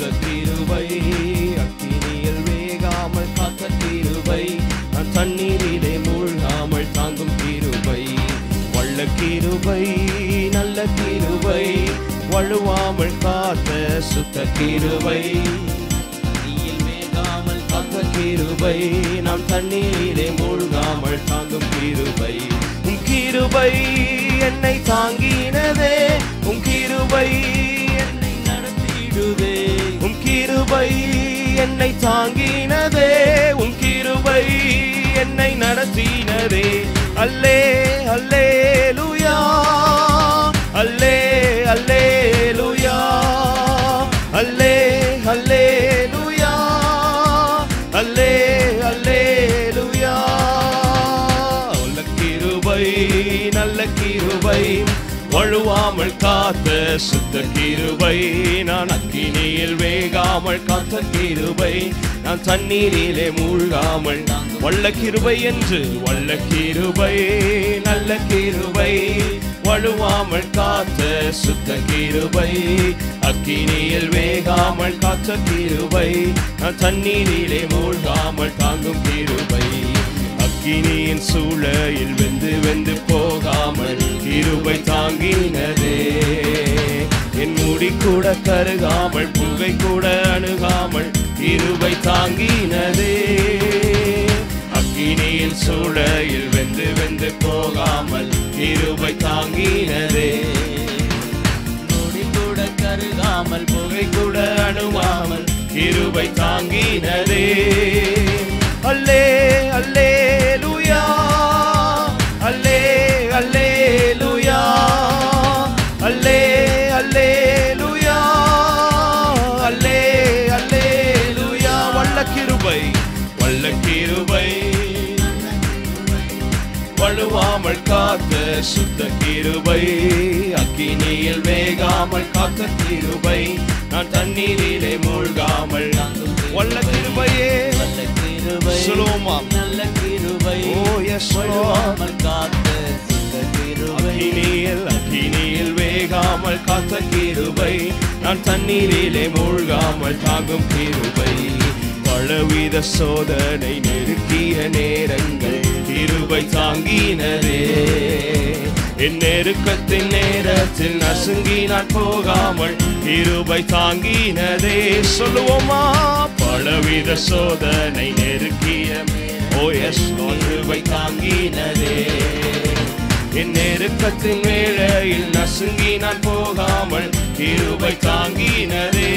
கிருபை அக்கினியில் வேகாமல் காத்த கிருபை நான் தண்ணீரிலே மூழ்காமல் தாங்கும் கிருபை வள்ள கிருபை நல்ல கிருபை வழுவாமல் காத்த சுத்த கிருபை தண்ணியில் மேகாமல் காத்த கிருபை நாம் தண்ணீரிலே மூழ்காமல் தாங்கும் கிருபை உம் கிருபை என்னை தாங்கினதே உம் கிருபை என்னை நடத்திடுதே உம் கிருபை என்னை தாங்கினதே உம் கிருபை என்னை நடத்தினதே அல்லே அல்லே லுயா அல்லே அல்லே லுயா அல்லே அல்லே லுயா அல்லே அல்லே லுயா நல்ல கிருபை நல்ல கிருபை வழுவாமல் காத்த சுத்த கிருபை நான் அக்கினியில் வேகாமல் காத்த கிருபை நான் தண்ணீரிலே மூழ்காமல் வல்ல கிருபை என்று வல்ல கிருபை நல்ல கிருபை வழுவாமல் காத்த சுத்த கிருபை அக்கினியில் வேகாமல் காத்த கிருபை நான் தண்ணீரிலே மூழ்காமல் தாங்கும் கிருபை அக்கினியின் சூளையில் வெந்து வெந்து போகாமல் கிருபை தாங்கினதே என் முடி கூட கருகாமல் புகை கூட அணுகாமல் கிருபை தாங்கினதே அக்கினியின் சூளையில் வெந்து வெந்து போகாமல் கிருபை தாங்கினதே நொடி கூட கருகாமல் புகை கூட அணுகாமல் கிருபை தாங்கினதே அல்லே அல்லே லுயா அல்லே அல்லே லுயா அல்லே அல்லே லுயா அல்லே அல்லே லுயா வல்ல கிருபை வல்ல கிருபை வழுவாமல் காத்த சுத்த கிருபை அக்கினியில் வேகாமல் காத்த கிருபை நான் தண்ணீரிலே மூழ்காமல் வல்ல கிருபையே நல்ல கிருபை சுலோமாம். நல்ல கிருபை ஓ எஸ் வழுவாமல் காத்த சுத்த கிருபை அக்கினியில் அக்கினியில் வேகாமல் காத்த கிருபை நான் தண்ணீரிலே மூழ்காமல் தாங்கும் கிருபை பலவித சோதனை நெருக்கிய நேரங்கள் கிருபை தாங்கினதே என் நெருக்கத்தின் நேரத்தில் நசுங்கி நான் போகாமல் கிருபை தாங்கினதே சொல்லுவோமா பலவித சோதனை நெருக்கிய ஓ எஸ் கிருபை தாங்கினதே என் நெருக்கத்தின் வேளையில் நசுங்கி நான் போகாமல் கிருபை தாங்கினதே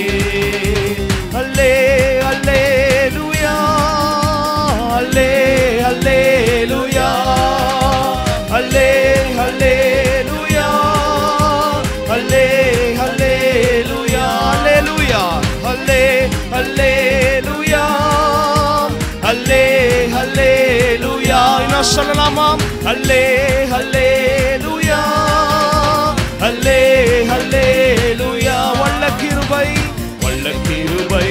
அல்லே அல்லே லுயா அல்லே அல்லே லுயா அல்லே அல்லே லுயா அல்லே அல்லே லுயா அல்லே லுயா அல்லே அல்லே லுயா அல்லே அல்லே லுயா இன்னும் சொல்லலாமா அல்லே அல்லே லுயா அல்லே அல்லே லுயா வல்ல கிருபை வல்ல கிருபை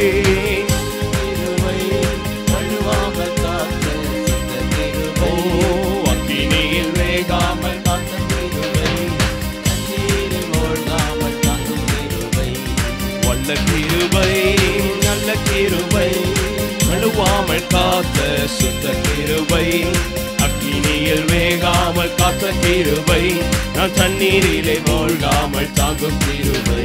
கிருபை வழுவாமல் காத்த சுத்த ஓ கிருபை அக்கினியில் வேகாமல் காத்த கிருபை தண்ணீரில் மூழ்காமல் தாங்கும் கிருபை வல்ல கிருபை நல்ல கிருபை வழுவாமல் காத்த சுத்த கிருபை அக்கினியில் வேகாமல் காத்த கிருபை நான் தண்ணீரிலே மூழ்காமல் தாங்கும் கிருபை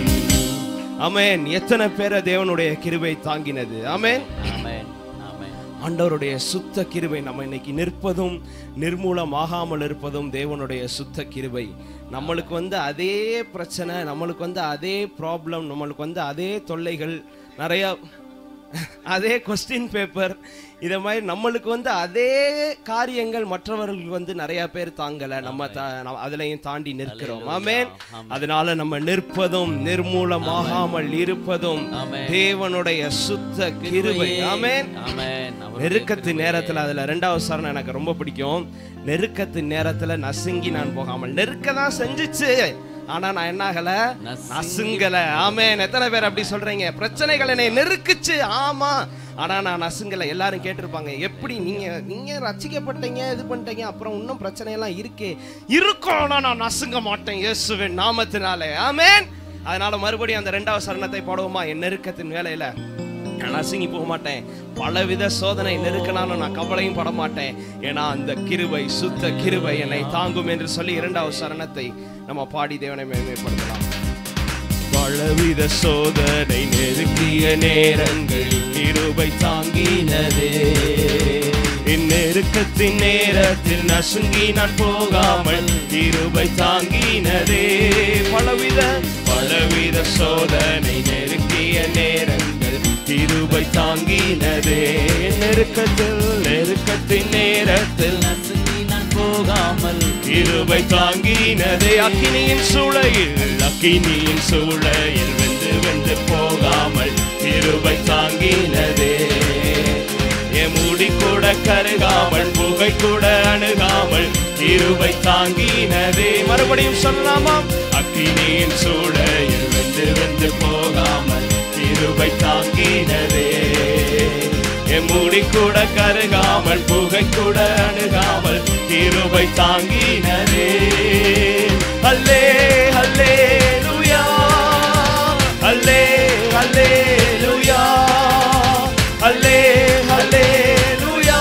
அமேன் எத்தனை பேரை தேவனுடைய கிருபை தாங்கினது அமேன் ஆமென் ஆமென் ஆண்டவருடைய சுத்த கிருபை நம்ம இன்னைக்கு நிற்பதும் நிர்மூலமாகாமல் இருப்பதும் தேவனுடைய சுத்த கிருபை நம்மளுக்கு வந்து அதே பிரச்சனை நம்மளுக்கு வந்து அதே ப்ராப்ளம் நம்மளுக்கு வந்து அதே தொல்லைகள் நிறைய அதே கொஸ்டின் பேப்பர் இதை மாதிரி நம்மளுக்கு வந்து அதே காரியங்கள் மற்றவர்களுக்கு வந்து நிறைய பேர் தாங்கல நம்ம தா- நம்ம அதுலயும் தாண்டி நிற்கிறோம் ஆமென் அதனால நம்ம நிற்பதும் நிர்மூலமாகாமல் இருப்பதும் ஆமென். தேவனுடைய சுத்த கிருபை ஆமென் ஆமென் அவருடைய நெருக்கத்தின் நேரத்துல அதுல ரெண்டாவது சரணம் எனக்கு ரொம்ப பிடிக்கும் நெருக்கத்தின் நேரத்துல நசுங்கி நான் போகாமல் நெருக்க தான் செஞ்சுச்சு ஆனா நான் என்ன ஆகல நசுங்கி நசுங்கல ஆமென் எத்தனை பேர் அப்படி சொல்றீங்க பிரச்சனைகள் என்னை நெருக்குச்சு ஆமா ஆனா நான் நசுங்கல எல்லாரும் கேட்டிருப்பாங்க எப்படி நீங்க நீங்க ரசிக்கப்பட்டீங்க இது பண்ணிட்டீங்க அப்புறம் இன்னும் பிரச்சனை எல்லாம் இருக்கே இருக்கும் ஆனா நான் நசுங்க மாட்டேன் இயேசுவின் நாமத்தினாலே ஆமென் அதனால மறுபடியும் அந்த ரெண்டாவது சரணத்தை பாடுவோமா என் நெருக்கத்தின் வேலையில நான் அசிங்கி போக மாட்டேன் பலவித சோதனை நெருக்கினாலும் நான் கவலையும் பட மாட்டேன் ஏன்னா அந்த கிருபை சுத்த கிருபை என்னை தாங்கும் என்று சொல்லி இரண்டாவது சரணத்தை நம்ம பாடி தேவனை மேன்மைப்படுத்தலாம் பலவித சோதனை நெருக்கிய நேரங்கள் கிருபை தாங்கினதே இந்நெருக்கத்தின் நேரத்தில் நசுங்கி நான் போகாமல் கிருபை தாங்கினதே பலவித பலவித சோதனை நெருக்கிய நேரங்கள் கிருபை தாங்கினதே நெருக்கத்தில் நெருக்கத்தின் நேரத்தில் நசுங்கி நான் போகாமல் கிருபை தாங்கினதே அக்கினியின் சூளையில் அக்கினியின் சூளையில் வெந்து வெந்து போகாமல் கிருபை தாங்கினதே என் முடி கூட கருகாமல் புகை கூட அணுகாமல் கிருபை தாங்கினதே மறுபடியும் சொல்லலாமா அக்கினியின் சூளையில் வெந்து வெந்து போகாமல் கிருபை தாங்கினதே என் முடி கூட கருகாமல் புகை கூட அணுகாமல் கிருபை தாங்கினதே அல்லே அல்லே லுயா அல்லே அல்லே லுயா அல்லே அல்லே லுயா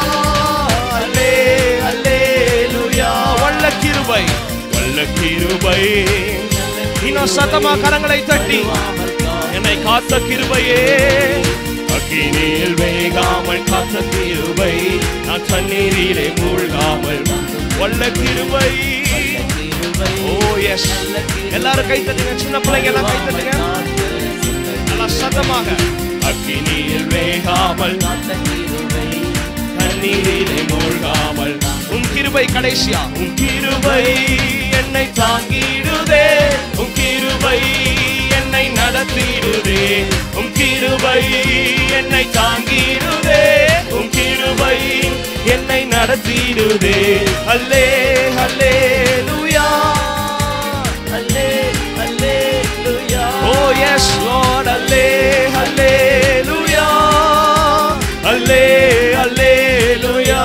அல்லே அல்லே லுயா வல்ல கிருபை வல்ல கிருபை இன்னும் சத்தமா கரங்களை தட்டி என்னை காத்த கிருபையே அக்கினியில் வேகாமல் காத்த கிருபை நான் தண்ணீரிலே மூழ்காமல் வல்ல கிருபை கிருபை ஓ எஸ் எல்லாரும் கை தட்டுங்க சின்ன பிள்ளைங்க எல்லாம் கை தட்டுங்க நல்லா சத்தமாக அக்கினியில் வேகாமல் காத்த கிருபை தண்ணீரிலே மூழ்காமல் உன் கிருபை கடைசியா உன் கிருபை என்னை தாங்கிடுதே உன் கிருபை என்னை நடத்திடுதே உன் கிருபை என்னை தாங்கிடுதே உன் கிருபை என்னை நடத்திடுதே அல்லே அல்லே லுயா அல்லே அல்லே லுயா ஓ எஸ் லார்ட் அல்லே அல்லே லுயா அல்லே அல்லே லுயா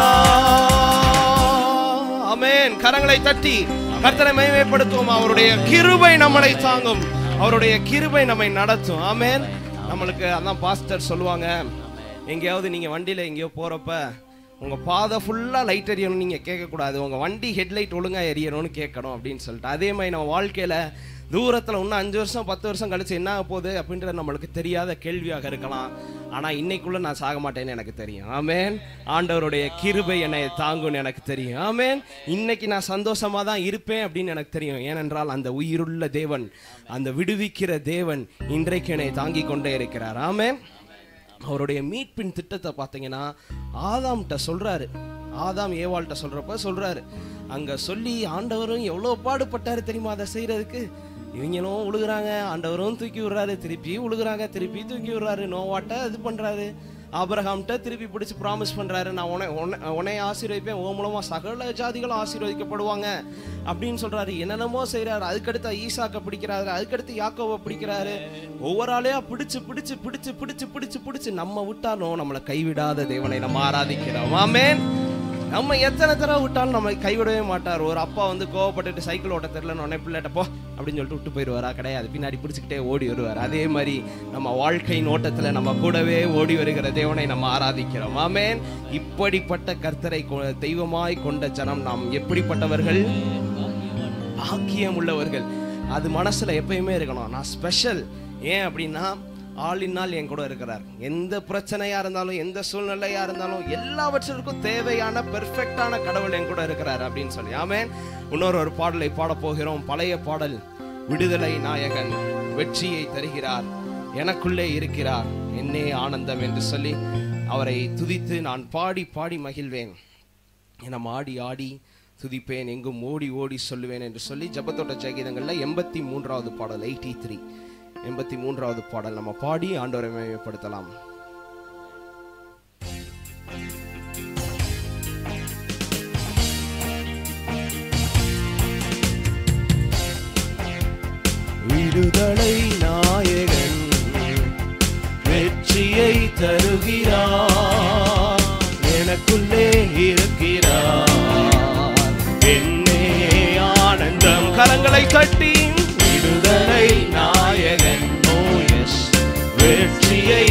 ஆமென் கரங்களை தட்டி கர்த்தரை மகிமைப்படுத்துவோம் அவருடைய கிருபை நம்மளை தாங்கும் அவருடைய கிருபை நம்மை நடத்தும் ஆமென் நம்மளுக்கு அதான் பாஸ்டர் சொல்லுவாங்க எங்கேயாவது நீங்க வண்டியில எங்கேயோ போறப்ப உங்க பாதை ஃபுல்லா லைட் எரியணும் நீங்க கேட்கக்கூடாது உங்க வண்டி ஹெட்லைட் ஒழுங்கா எரியணும்னு கேட்கணும் அப்படின்னு சொல்லிட்டு அதே மாதிரி நம்ம வாழ்க்கையில தூரத்துல இன்னும் அஞ்சு வருஷம் பத்து வருஷம் கழிச்சு என்ன ஆக போகுது அப்படின்றது நம்மளுக்கு தெரியாத கேள்வியாக இருக்கலாம் ஆனா இன்னைக்குள்ள நான் சாக மாட்டேன்னு எனக்கு தெரியும் ஆமென் ஆண்டவருடைய கிருபை என்னை தாங்கும்னு எனக்கு தெரியும் ஆமென் இன்னைக்கு நான் சந்தோஷமா தான் இருப்பேன் அப்படின்னு எனக்கு தெரியும் ஏனென்றால் அந்த உயிருள்ள தேவன் அந்த விடுவிக்கிற தேவன் இன்றைக்கு என்னை தாங்கி கொண்டே இருக்கிறார் ஆமென் அவருடைய மீட்பின் திட்டத்தை பார்த்தீங்கன்னா ஆதாம்கிட்ட சொல்றாரு ஆதாம் ஏவாள்கிட்ட சொல்றப்ப சொல்றாரு அங்க சொல்லி ஆண்டவரும் எவ்வளோ பாடுபட்டாரு தெரியுமா அதை செய்யறதுக்கு இவங்களும் உழுகுறாங்க ஆண்டவரும் தூக்கி விடுறாரு திருப்பி உழுகுறாங்க திருப்பி தூக்கி விடுறாரு நோவாட்ட இது பண்றாரு ஆபிரகாம்கிட்ட திருப்பி பிடிச்சு ப்ராமிஸ் பண்றாரு நான் உன்னை உன்னை உன்னை ஆசீர்வதிப்பேன் உன் மூலமா சகல ஜாதிகளும் ஆசீர்வதிக்கப்படுவாங்க அப்படின்னு சொல்றாரு என்னென்னமோ செய்றாரு அதுக்கடுத்து ஈசாக்க பிடிக்கிறாரு அதுக்கடுத்து யாக்கோவை பிடிக்கிறாரு ஒவ்வொரு ஆளையா பிடிச்சு பிடிச்சு பிடிச்சு பிடிச்சு பிடிச்சு பிடிச்சு நம்ம விட்டாலும் நம்மளை கைவிடாத தேவனை நம்ம ஆராதிக்கிறோம் ஆமென் நம்ம எத்தனை தடவை விட்டாலும் நம்ம கைவிடவே மாட்டார் ஒரு அப்பா வந்து கோவப்பட்டுட்டு சைக்கிள் ஓட்ட தெரியலன்னு உடனே பிள்ளைகிட்ட போ அப்படின்னு சொல்லிட்டு விட்டு போயிடுவாரா கிடையாது பின்னாடி பிடிச்சிக்கிட்டே ஓடி வருவார் அதே மாதிரி நம்ம வாழ்க்கையின் ஓட்டத்தில் நம்ம கூடவே ஓடி வருகிற தேவனை நம்ம ஆராதிக்கிறோம் ஆமென் இப்படிப்பட்ட கர்த்தரை கொ- தெய்வமாய் கொண்ட ஜனம் நாம் எப்படிப்பட்டவர்கள் பாக்கியம் உள்ளவர்கள் அது மனசுல எப்பயுமே இருக்கணும் நான் ஸ்பெஷல் ஏன் அப்படின்னா ஆளினால் என் கூட இருக்கிறார் எந்த பிரச்சனையா இருந்தாலும் எந்த சூழ்நிலையா இருந்தாலும் எல்லாவற்றிற்கும் தேவையான பெர்ஃபெக்டான கடவுள் என் கூட இருக்கிறார் அப்படின்னு சொல்லி ஆமென் இன்னொரு ஒரு பாடலை பாடப் போகிறோம் பழைய பாடல் விடுதலை நாயகன் வெற்றியை தருகிறார் எனக்குள்ளே இருக்கிறார் என்னே ஆனந்தம் என்று சொல்லி அவரை துதித்து நான் பாடி பாடி மகிழ்வேன் என ஆடி ஆடி துதிப்பேன் எங்கும் ஓடி ஓடி சொல்லுவேன் என்று சொல்லி ஜபத்தோட்ட ஜெயகீதங்கள்ல எண்பத்தி மூன்றாவது பாடல் எயிட்டி த்ரீ எண்பத்தி மூன்றாவது பாடல் நம்ம பாடி ஆண்டவரை மேம்படுத்தலாம் விடுதலை நாயகன் வெற்றியை தருகிறார் எனக்குள்ளே இருக்கிறார் என்னே ஆனந்தம் கரங்களை கட்டி விடுதலை விடுதலை நாயகன் ஓ எஸ் வெற்றியை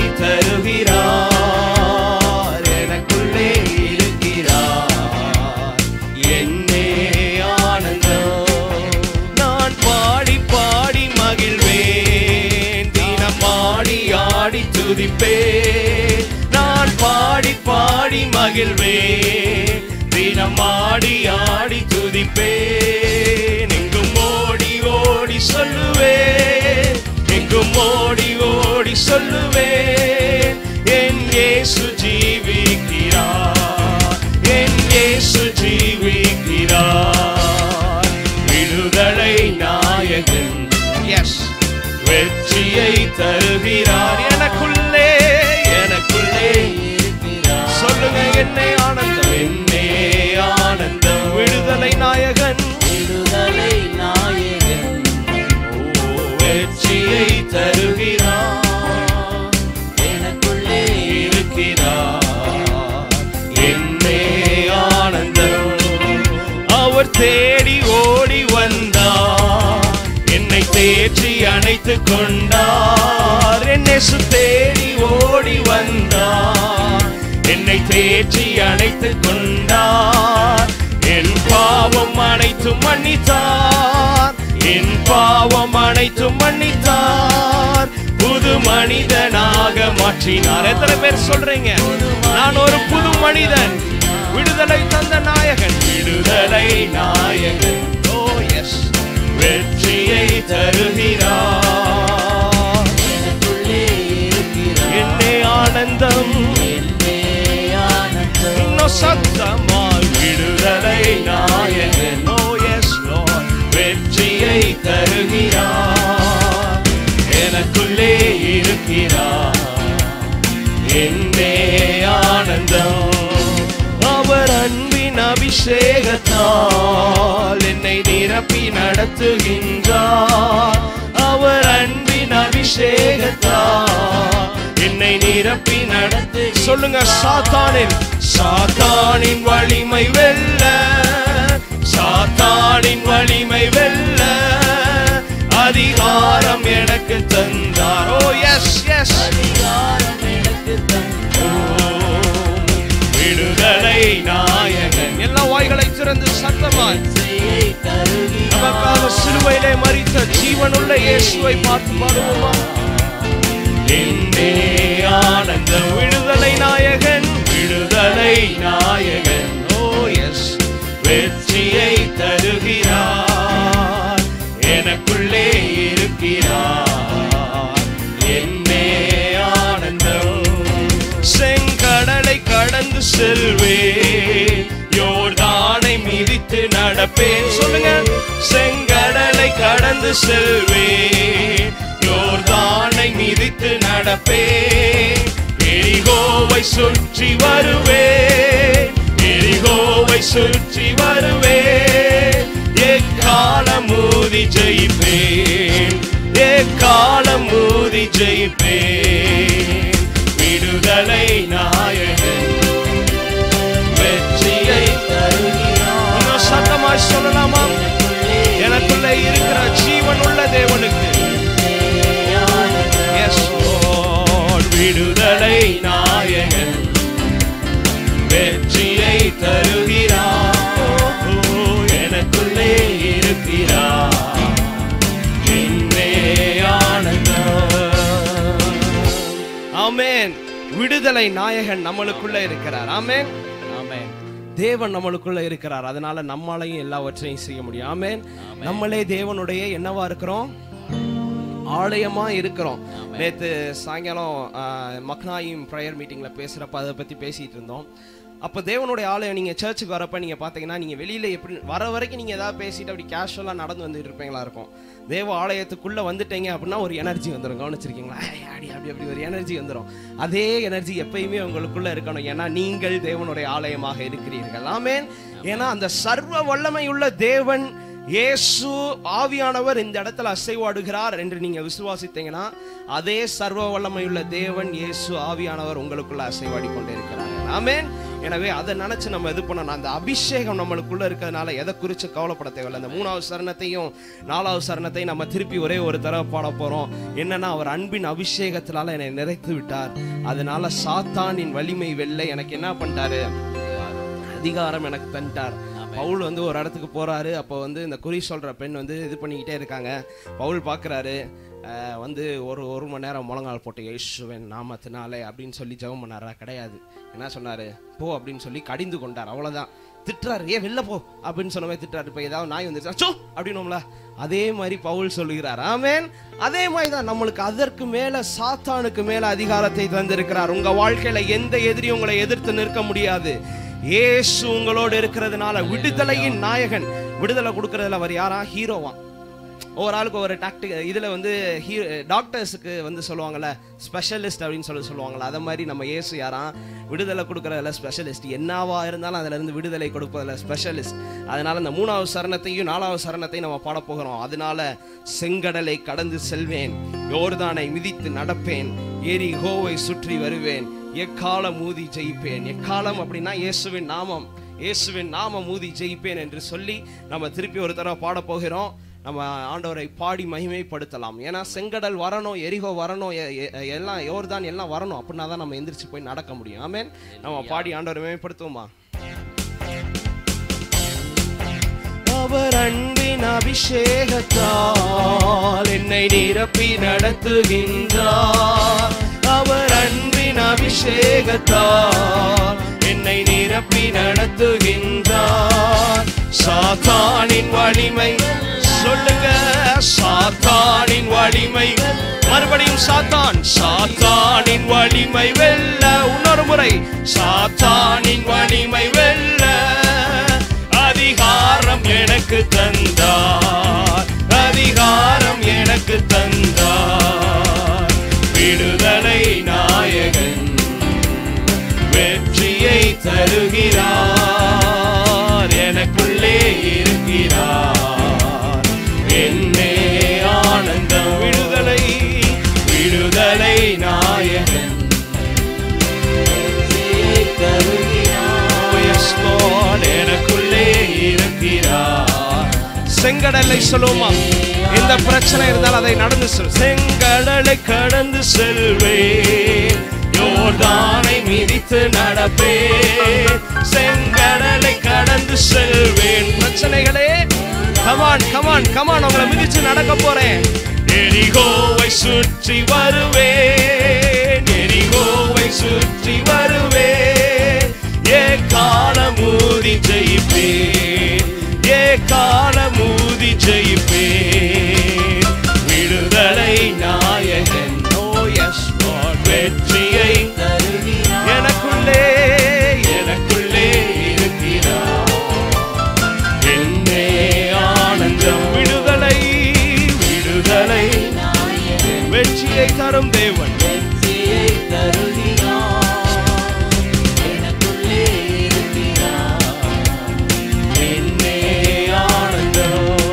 தருகிறார் எனக்குள்ளே இருக்கிறார் என்னே ஆனந்தம் நான் பாடி பாடி மகிழ்வேன் தினம் பாடி ஆடி துதிப்பேன் நான் பாடி பாடி மகிழ்வேன் தினம் ஆடி ஆடி துதிப்பேன் எங்கும் ஓடி ஓடி சொல்லுவேன் எங்கும் ஓடி ஓடி சொல்லுவேன் என் இயேசு ஜீவிக்கிறார் என் இயேசு ஜீவிக்கிறார் விடுதலை நாயகன் எஸ் வெற்றியை தருகிறார் எனக்குள்ளே எனக்குள்ளே சொல்லுங்க என்னை ஆனந்தம் என்னே ஆனந்தம் விடுதலை நாயகன் விடுதலை நாயகன் ஓ, வெற்றியை தருகிறார் எனக்குள்ளே இருக்கிறார் என்னே ஆனந்தம் அவர் தேடி ஓடி வந்தார் என்னை தேற்றி அணைத்து கொண்டார் என்னை தேடி ஓடி வந்தார் என்னை தேற்றி அணைத்து கொண்டார் என் பாவம் அனைத்தும் மன்னித்தார் என் பாவம் அனைத்தும் மன்னித்தார் புது மனிதனாக மாற்றினார் எத்தனை பேர் சொல்றீங்க நான் ஒரு புது மனிதன் விடுதலை தந்த நாயகன் விடுதலை நாயகன் ஓ எஸ் வெற்றியை தருகிறார் எனக்குள்ளே இருக்கிறார் என்னே ஆனந்தம் என்னே ஆனந்தம் இன்னும் சத்தமாய் விடுதலை நாயகன் ஓ எஸ் வெற்றியை தருகிறார் எனக்குள்ளே இருக்கிறார் என்னே ஆனந்தம் அவர் அன்பின் அபிஷேகத்தால் என்னை நிரப்பி நடத்துகின்றார் அவர் அன்பின் அபிஷேகத்தால் என்னை நிரப்பி நடத்து சொல்லுங்க சாத்தானின் சாத்தானின் வலிமை வெல்ல சாத்தானின் வலிமை வெல்ல அதிகாரம் எனக்கு தந்தார் ஓ எஸ் எஸ் அதிகாரம் எனக்கு தந்தார் விடுதலை நாயகன் எல்லா வாய்களை திறந்து சத்தமாய் வெற்றியை தருகிறார் நமக்காக சிலுவையிலே மறித்த ஜீவனுள்ள இயேசுவை பார்த்து பாடுவோமா என்னே ஆனந்த விடுதலை நாயகன் விடுதலை நாயகன் ஓ எஸ் வெற்றியை தருகிறார் எனக்குள்ளே இருக்கிறார் என்னே ஆனந்தம் செங்கடலை கடந்து செல்வேன் யோர்தானை மிதித்து நடப்பேன் சொல்லுங்க செங்கடலை கடந்து செல்வேன் யோர்தானை மிதித்து நடப்பேன் எரிகோவை சுற்றி வருவேன் எரிகோவை சுற்றி வருவேன் எக்காலம் மூதி ஜெயிப்பேன் எக்காலம் மூதி ஜெயிப்பேன் விடுதலை நாயகன் வெற்றியை தருகிறார் இன்னும் சத்தமாய் சொல்லலாமா எனக்குள்ள இருக்கிற ஜீவன் உள்ள தேவனுக்கு Yes, Lord. விடுதலை நாயகன் வெற்றியை தருகிறார் எனக்குள்ளே இருக்கிறார் என்னே ஆனந்தம் ஆமென் விடுதலை நாயகன் நம்மளுக்குள்ள இருக்கிறார் ஆமென் ஆமென் தேவன் நம்மளுக்குள்ள இருக்கிறார் அதனால நம்மாலையும் எல்லாவற்றையும் செய்ய முடியும் ஆமென் நம்மளே தேவனுடைய என்னவா இருக்கிறோம் ஆலயமா இருக்கிறோம் நேத்து சாயங்காலம் மக்னாயும் ப்ரேயர் மீட்டிங்ல பேசுறப்ப அதை பத்தி பேசிட்டு இருந்தோம் அப்போ தேவனுடைய ஆலயம் நீங்க சர்ச்சுக்கு வரப்ப நீங்க பாத்தீங்கன்னா நீங்க வெளியில எப்படி வர வரைக்கும் நீங்க ஏதாவது பேசிட்டு அப்படி கேஷுவலா நடந்து வந்துட்டு இருப்பீங்களா இருக்கும் தேவ ஆலயத்துக்குள்ள வந்துட்டீங்க அப்படின்னா ஒரு எனர்ஜி வந்துடும் கவனிச்சிருக்கீங்களா ஐய், அப்படி அப்படி அப்படி ஒரு எனர்ஜி வந்துடும் அதே எனர்ஜி எப்பயுமே உங்களுக்குள்ள இருக்கணும் ஏன்னா நீங்கள் தேவனுடைய ஆலயமாக இருக்கிறீர்கள் ஆமென் ஏன்னா அந்த சர்வ வல்லமையுள்ள தேவன் இயேசு ஆவியானவர் இந்த இடத்துல அசைவாடுகிறார் என்று நீங்க விசுவாசித்தீங்கன்னா அதே சர்வ வல்லமையுள்ள தேவன் இயேசு ஆவியானவர் உங்களுக்குள்ள அசைவாடி கொண்டே இருக்கிறார் ஆமென் எனவே அதை நினைச்சு நம்ம இது பண்ணணும் அந்த அபிஷேகம் நம்மளுக்குள்ள இருக்கிறதுனால எதை குறித்து கவலைப்பட தேவையில்லை அந்த மூணாவது சரணத்தையும் நாலாவது சரணத்தையும் நம்ம திருப்பி ஒரே ஒரு தடவை பாட போறோம் என்னன்னா அவர் அன்பின் அபிஷேகத்தினால என்னை நிறைத்து விட்டார் அதனால சாத்தானின் வலிமை வெல்ல எனக்கு என்ன பண்ணிட்டாரு அதிகாரம் எனக்கு தந்துட்டார் பவுல் வந்து ஒரு இடத்துக்கு போறாரு அப்போ வந்து இந்த குறி சொல்ற பெண் வந்து இது பண்ணிக்கிட்டே இருக்காங்க பவுல் பார்க்கறாரு அஹ், வந்து ஒரு ஒரு மணி நேரம் முழங்கால் போட்டு இயேசுவின் நாமத்தினாலே அப்படின்னு சொல்லி ஜெபம் பண்ணாரா கிடையாது என்ன சொன்னாரு போ அப்படின்னு சொல்லி கடிந்து கொண்டார் அவ்வளவுதான் திட்டுறாரு ஏ வெளில போ அப்படின்னு சொன்ன மாதிரி திட்டுறாரு இப்போ ஏதாவது நாய் வந்துருச்சா சோ அப்படின்னும்ல அதே மாதிரி பவுல் சொல்லுகிறார் ஆமென் அதே மாதிரி தான் நம்மளுக்கு அதற்கு மேல சாத்தானுக்கு மேல அதிகாரத்தை தந்திருக்கிறார் உங்க வாழ்க்கையில எந்த எதிரியும் உங்களை எதிர்த்து நிற்க முடியாது இயேசு உங்களோடு இருக்கிறதுனால விடுதலையின் நாயகன் விடுதலை கொடுக்கறதுல அவர் யாரா ஹீரோவா ஒவ்வொரு ஆளுக்கு ஒரு டாக்டிக் இதுல வந்து ஹீ டாக்டர்ஸுக்கு வந்து சொல்லுவாங்கல்ல ஸ்பெஷலிஸ்ட் அப்படின்னு சொல்லி சொல்லுவாங்கல்ல அதை மாதிரி நம்ம இயேசு யாரா விடுதலை கொடுக்கறதுல ஸ்பெஷலிஸ்ட் என்னவா இருந்தாலும் அதுல இருந்து விடுதலை கொடுப்பதுல ஸ்பெஷலிஸ்ட் அதனால இந்த மூணாவது சரணத்தையும் நாலாவது சரணத்தையும் நம்ம பாட போகிறோம் அதனால செங்கடலை கடந்து செல்வேன் யோர்தானை மிதித்து நடப்பேன் ஏரி கோவை சுற்றி வருவேன் எக்காலம் ஊதி ஜெயிப்பேன் எக்காலம் அப்படின்னா இயேசுவின் நாமம் இயேசுவின் நாமம் ஊதி ஜெயிப்பேன் என்று சொல்லி நம்ம திருப்பி ஒரு தடவை பாட போகிறோம் நம்ம ஆண்டவரை பாடி மகிமைப்படுத்தலாம் ஏன்னா செங்கடல் வரணும் எரிகோ வரணும் எ- எ- எல்லாம் யோர்தான் எல்லாம் வரணும் அப்படின்னா தான் நம்ம எந்திரிச்சு போய் நடக்க முடியும் ஆமென் நம்ம பாடி ஆண்டவரை மகிமைப்படுத்துவோமா அவர் அன்பின் அபிஷேகத்தால் என்னை நிரப்பி நடத்துகின்றார் அவர் அன்பின் அபிஷேகத்தால் என்னை நிரப்பி நடத்துகின்றார் சாத்தானின் வலிமை சொல்லுங்க சாத்தானின் வலிமை மறுபடியும் சாத்தான் சாத்தானின் வலிமை வெல்ல இன்னொரு முறை சாத்தானின் வலிமை வெல்ல அதிகாரம் எனக்கு தந்தார் அதிகாரம் எனக்கு தந்தார் விடுதலை நாயகன் வெற்றியை தருகிறார் எனக்குள்ளே இருக்கிறார் என்னே ஆனந்தம் விடுதலை விடுதலை நாயகன் Yes, Lord, எனக்குள்ளே இருக்கிறார் செங்கடலை சொல்லுவோமா எந்த பிரச்சனை இருந்தாலும் அதை நடந்து செல் செங்கடலை கடந்து செல்வேன் யோர்தானை மிதித்து நடப்பேன் செங்கடலை கடந்து செல்வேன் பிரச்சனைகளே கமான் கமான் கமான் உங்களை மிதிச்சு நடக்க போறேன் எரிகோவை சுற்றி வருவேன் எரிகோவை சுற்றி வருவேன் ஏ காலமூதி ஜெயிப்பேன் ஏ காலமூதி ஜெயிப்பேன் விடுதலை நாயகன் ஓ எஸ் வெற்றியை எனக்குள்ளே எனக்குள்ளே இருக்கிறார் என்னே ஆனந்தம் விடுதலை விடுதலை வெற்றியை தரும் தேவன் என்னே ஆனந்தம்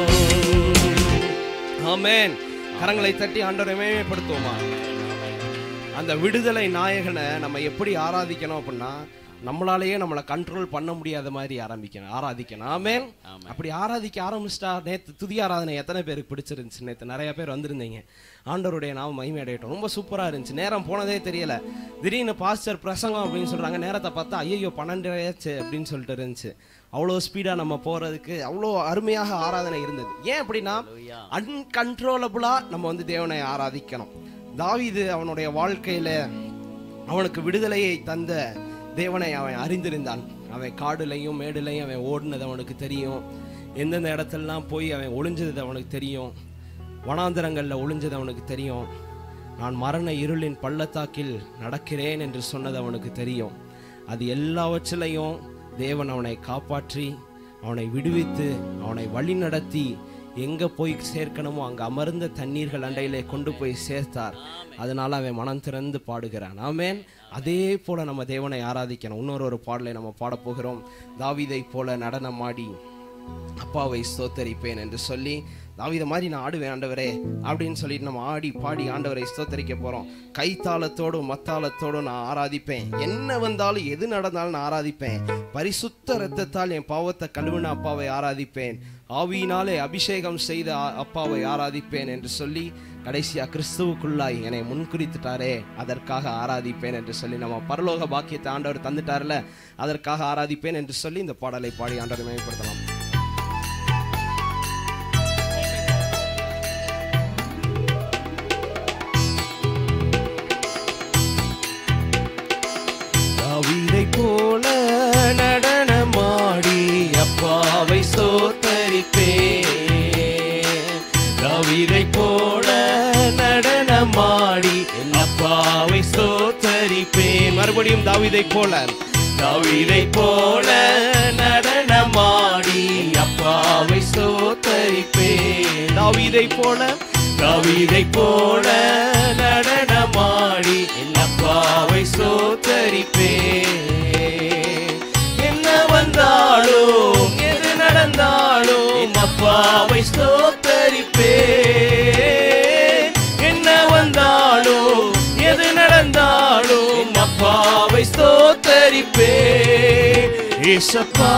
ஆமென் கரங்களை தட்டி ஆண்டவரை மேம்படுத்துவோமா அந்த விடுதலை நாயகனை நம்ம எப்படி ஆராதிக்கணும் அப்படின்னா நம்மளாலேயே நம்மளை கண்ட்ரோல் பண்ண முடியாத மாதிரி ஆரம்பிக்கணும் ஆராதிக்கணும் ஆமென் அப்படி ஆராதிக்க ஆரம்பிச்சிட்டா நேத்து துதி ஆராதனை எத்தனை பேருக்கு பிடிச்சிருந்துச்சு நேத்து நிறைய பேர் வந்திருந்தீங்க ஆண்டவருடைய நாம மகிமை அடையட்டும் ரொம்ப சூப்பரா இருந்துச்சு நேரம் போனதே தெரியல திடீர்னு பாஸ்டர் பிரசங்கம் அப்படின்னு சொல்றாங்க நேரத்தை பார்த்தா ஐயோ பன்னெண்டாச்சு அப்படின்னு சொல்லிட்டு இருந்துச்சு அவ்வளோ ஸ்பீடா நம்ம போறதுக்கு அவ்வளோ அருமையாக ஆராதனை இருந்தது ஏன் அப்படின்னா அன்கண்ட்ரோலபுளா நம்ம வந்து தேவனை ஆராதிக்கணும் தாவீது அவனுடைய வாழ்க்கையில அவனுக்கு விடுதலையை தந்த தேவனை அவன் அறிந்திருந்தான் அவன் காடுலையும் மேடுலையும் அவன் ஓடினது அவனுக்கு தெரியும் எந்தெந்த இடத்துலலாம் போய் அவன் ஒளிஞ்சது அவனுக்கு தெரியும் வனாந்தரங்களில் ஒளிஞ்சது அவனுக்கு தெரியும் நான் மரண இருளின் பள்ளத்தாக்கில் நடக்கிறேன் என்று சொன்னது அவனுக்கு தெரியும் அது எல்லாவற்றிலையும் தேவன் அவனை காப்பாற்றி அவனை விடுவித்து அவனை வழிநடத்தி எங்க போய் சேர்க்கணுமோ அங்க அமர்ந்த தண்ணீர்கள் அண்டையிலே கொண்டு போய் சேர்த்தார் அதனால அவன் மனம் திறந்து பாடுகிறான் ஆமென் அதே போல நம்ம தேவனை ஆராதிக்கணும் இன்னொரு ஒரு பாடலை நம்ம பாடப் போகிறோம் தாவீதை போல நடனமாடி அப்பாவை ஸ்தோத்தரிப்பேன் என்று சொல்லி தாவீத மாதிரி நான் ஆடுவேன் ஆண்டவரே அப்படின்னு சொல்லிட்டு நம்ம ஆடி பாடி ஆண்டவரை ஸ்தோத்தரிக்க போறோம் கைத்தாளத்தோடும் மத்தாளத்தோடும் நான் ஆராதிப்பேன் என்ன வந்தாலும் எது நடந்தாலும் நான் ஆராதிப்பேன் பரிசுத்த இரத்தத்தால் என் பாவத்தை கழுவின அப்பாவை ஆராதிப்பேன் ஆவியினாலே அபிஷேகம் செய்த ஆ- அப்பாவை ஆராதிப்பேன் என்று சொல்லி கடைசியா கிறிஸ்துவுக்குள்ளாய் என்னை முன்குறித்துட்டாரே அதற்காக ஆராதிப்பேன் என்று சொல்லி நம்ம பரலோக பாக்கியத்தை ஆண்டவர் தந்துட்டார்ல அதற்காக ஆராதிப்பேன் என்று சொல்லி இந்த பாடலை பாடி ஆண்டவரை மேம்படுத்தலாம் தாவீதை போல நடனமாடி அப்பாவை சோத்தரிப்பேன் தாவீதை போல நடனமாடி அப்பாவை சோத்தரிப்பேன் மறுபடியும் தாவீதை போல தாவீதை போல நடனமாடி அப்பாவை சோத்தரிப்பேன் தாவீதை போல தாவீதை போல நடனமாடி அப்பாவை சோத்தரிப்பேன் என்ன வந்தாலும் எது நடந்தாலும் அப்பாவை ஸ்தோத்தரிப்பேன் என்ன வந்தாலும் எது நடந்தாலும் அப்பாவை ஸ்தோத்தரிப்பேன் ஏசப்பா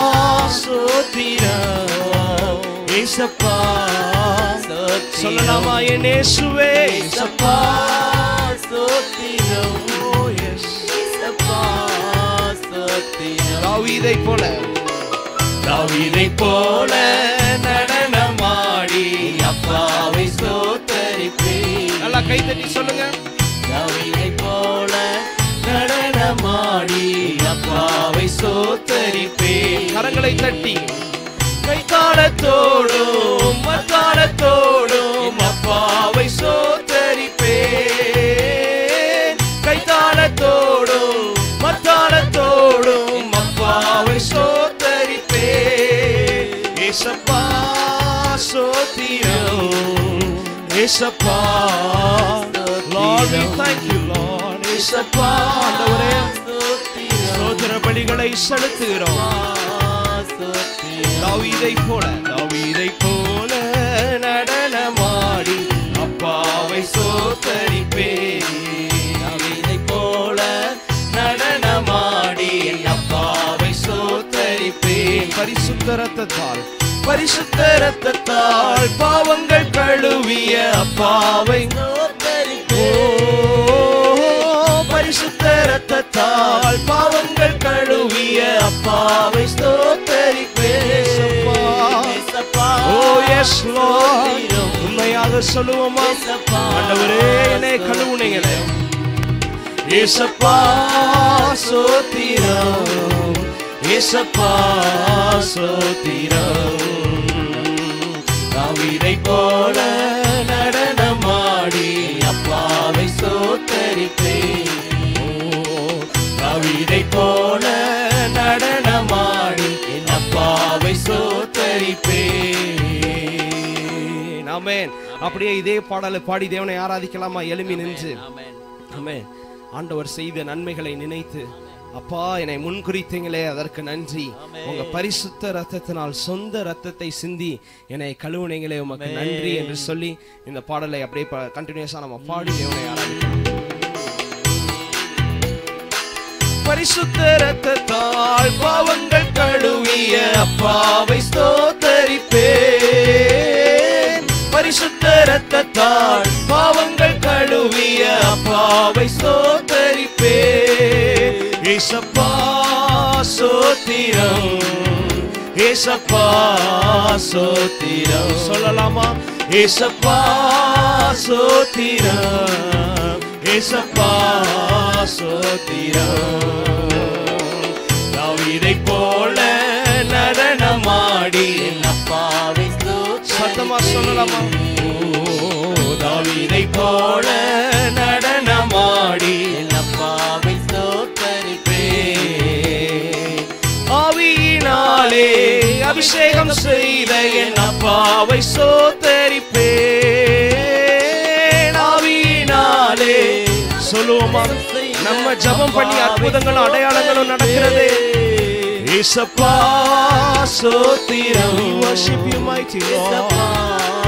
சோத்திரம் ஏசப்பா சொல்லலாமா என் இயேசுவே ஏசப்பா ஸ்தோத்திரம் Oh, yes. இயேசப்பா ஸ்தோத்திரம் தாவீதை போல தாவீதை போல நடனமாடி அப்பாவை ஸ்தோத்தரிப்பேன் நல்லா கை தட்டி சொல்லுங்க தாவீதை போல நடனமாடி அப்பாவை சோத்தரிப்பேன் கரங்களை தட்டி கைத்தாளத்தோடும் மத்தாளத்தோடும் அப்பாவை சோத்தரிப்பேன் கைத்தாளத்தோடும் மத்தாளத்தோடும் அப்பாவை சோத்தரிப்பேன் ஏசப்பா சோத்திரம் ஏசப்பா Lord, we thank you, Lord. ஏசப்பா ஆண்டவரே சோதர பலிகளை செலுத்துகிறோம் தாவீதை போல தாவீதை போல நடனமாடி அப்பாவை சோத்தரிப்பேன் தாவீதை போல நடனமாடி அப்பாவை சோத்தரிப்பேன் பரிசுத்த ரத்தத்தால் பரிசுத்த ரத்தத்தால் பாவங்கள் கழுவிய அப்பாவை ஓ, பரிசுத்த ரத்தத்தால் பாவங்கள் கழுவிய அப்பாவை ஸ்தோத்தரிப்பேன் ஓ எஸ் லார்ட் உண்மையாக சொல்லுவோமா ஆண்டவரே என்னை கழுவுனீங்களே ஏசப்பா சோத்திரம் ஏசப்பா சோத்திரம் தாவீதை போல நடனமாடி அப்பாவை சோத்தரிப்பேன் தாவீதை போல நடனமாடி அப்பாவை சோத்தரிப்பேன் ஆமென் அப்படியே இதே பாடலை பாடி தேவனை ஆராதிக்கலாமா எலும்பி நின்று ஆமென் ஆண்டவர் செய்த நன்மைகளை நினைத்து அப்பா என்னை முன்குறித்தீங்களே அதற்கு நன்றி உங்க பரிசுத்த ரத்தத்தினால் சொந்த ரத்தத்தை சிந்தி என்னை கழுவுனீங்களே உமக்கு நன்றி என்று சொல்லி இந்த பாடலை அப்படியே கண்டினியூஸா நம்ம பாடி தேவனை ஆராதிக்கலாம் பரிசுத்த ரத்தத்தால் பாவங்கள் கழுவிய அப்பாவை ஸ்தோத்தரிப்பேன் பரிசுத்த ரத்தத்தால் பாவங்கள் கழுவிய அப்பாவை ஸ்தோத்தரிப்பேன் ஏசப்பா சோத்திரம் ஏசப்பா சோத்திரம் சொல்லலாமா ஏசப்பா சோத்திரம் ஏசப்பா சோத்திரம் தாவீதை போல நடனமாடி அப்பாவை சத்தமா சொல்லலாமா ஓ தாவீதை போல நடனமாடி அப்பாவை ஸ்தோத்தரிப்பே ஆவியினாலே அபிஷேகம் செய்த என் அப்பாவை சோத்தரிப்பேன் ஆவியினாலே சொல்லுவோமா நம்ம ஜெபம் பண்ணி அற்புதங்களும் அடையாளங்களும் நடக்கிறது ஏசப்பா சோத்திரம் we worship you mighty Lord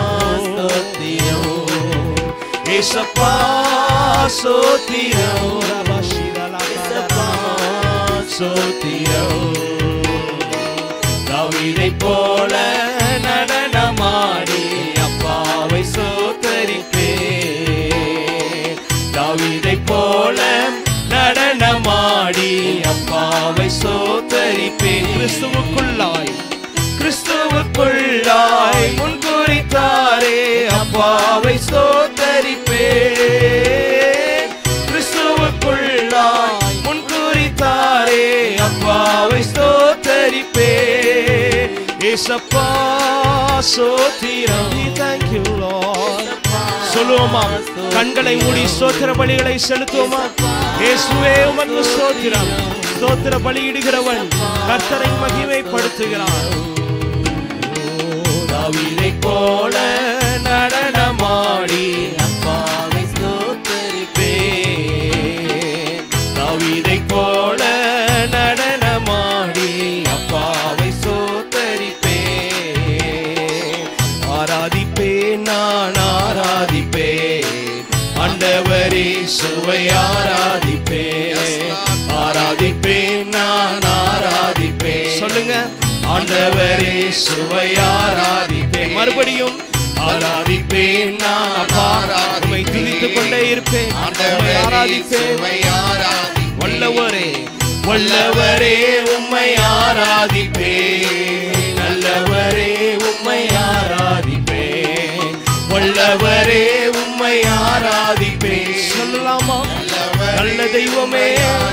ஏசப்பா சோத்திரம் ஏசப்பா, சோத்திரம் தாவீதை போல நடனமாடி அப்பாவை சோத்தரிப்பே தாவீதை போல நடனமாடி அப்பாவை சோத்தரிப்பே கிறிஸ்துவுக்குள்ளாய் கிறிஸ்துவுக்குள்ளாய் முன்குறித்தாரே அப்பாவை சோத்தரிப்பே கிறிஸ்துவுக்குள்ளாய் முன்குறித்தாரே அப்பாவை சோத்தரிப்பே ஏசப்பா சோத்திரம் தேங்க்யூ லார்ட் சொல்லுவோமா கண்களை மூடி ஸ்தோத்திர பலிகளை செலுத்துவோமா இயேசுவே உமக்கு ஸ்தோத்திரம் ஸ்தோத்திர பலியிடுகிறவன் கர்த்தரை மகிமைப்படுத்துகிறான் தாவீதை போல நடனமாடி அப்பாவை சோத்தரிப்பே தாவீதை போல நடனமாடி அப்பாவை சோத்தரிப்பே ஆராதிப்பேன் நான் ஆராதிப்பேன் ஆண்டவரே சுவை ஆராதிப்பேன் ஆராதிப்பேன் நான் ஆராதிப்பேன் சொல்லுங்க ஆண்டவரே சுவை ஆராதிப்பேன் மறுபடியும் ஆராதிப்பேன் நான் அப்பா உம்மை துதித்துக் கொண்டே இருப்பேன் உம்மை ஆராதிப்பேன் வல்லவரே வல்லவரே உம்மை ஆராதிப்பேன் நல்லவரே உம்மை ஆராதிப்பேன் வல்லவரே உம்மை ஆராதிப்பேன் சொல்லலாமா நல்ல தெய்வமே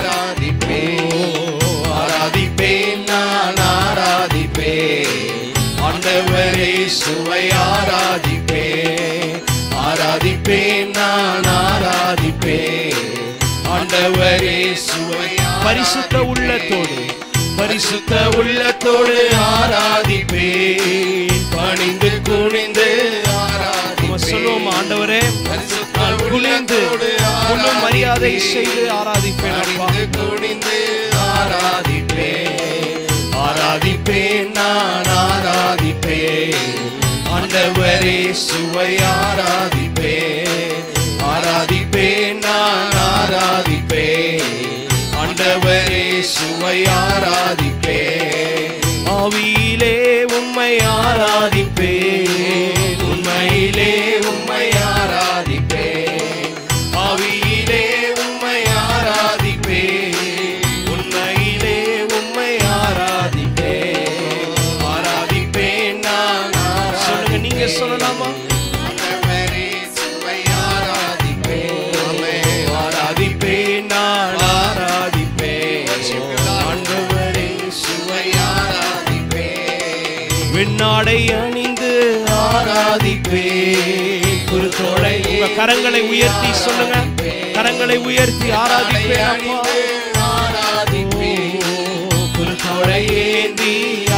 ஆராதிப்பேன் நான் ஆராதிப்பேன் ஆண்டவரே சுவை ஆராதிப்பேன் ஆராதிப்பேன் நான் ஆராதிப்பேன் ஆண்டவரே சுவை பரிசுத்த உள்ளத்தோடு பரிசுத்த உள்ளத்தோடு ஆராதிப்பேன் பணிந்து குனிந்து நம்ம சொல்லுவோம் ஆராதிப்பேன் ஆண்டவரே பரிசுத்த நான் குனிந்து உள்ளத்தோடு முழு மரியாதை ஆராதிப்பேன். செய்து ஆராதிப்பேன் அப்பா பணிந்து குனிந்து ஆராதிப்பேன் ஆராதிப்பேன் நான் ஆராதிப்பேன் ஆண்டவரே சுவை ஆராதிப்பேன் ஆராதிப்பேன் நான் ஆராதிப்பேன் ஆண்டவரே சுவை ஆராதிப்பேன் ஆவியிலே உம்மை ஆராதிப்பேன் உண்மையிலே உம்மை ஆராதிப்பேன் ஆவியிலே உம்மை ஆராதிப்பேன் உண்மையிலே உம்மை ஆராதிப்பேன் ஆராதிப்பேன் நான் சொல்லுங்க நீங்க சொல்லலாமா ஆண்டவரே சுவை ஆராதிப்பேன் ஆராதிப்பேன் நான் ஆராதிப்பேன் ஆண்டவரே சுவை ஆராதிப்பேன் வெண்ணாடை அணிந்து ஆராதிப்பேன் குருத்தோடை உங்க கரங்களை உயர்த்தி சொல்லுங்க கரங்களை உயர்த்தி ஆராதிப்பேன் அப்பா ஆராதிப்பேன் குருத்தோடை ஏந்தி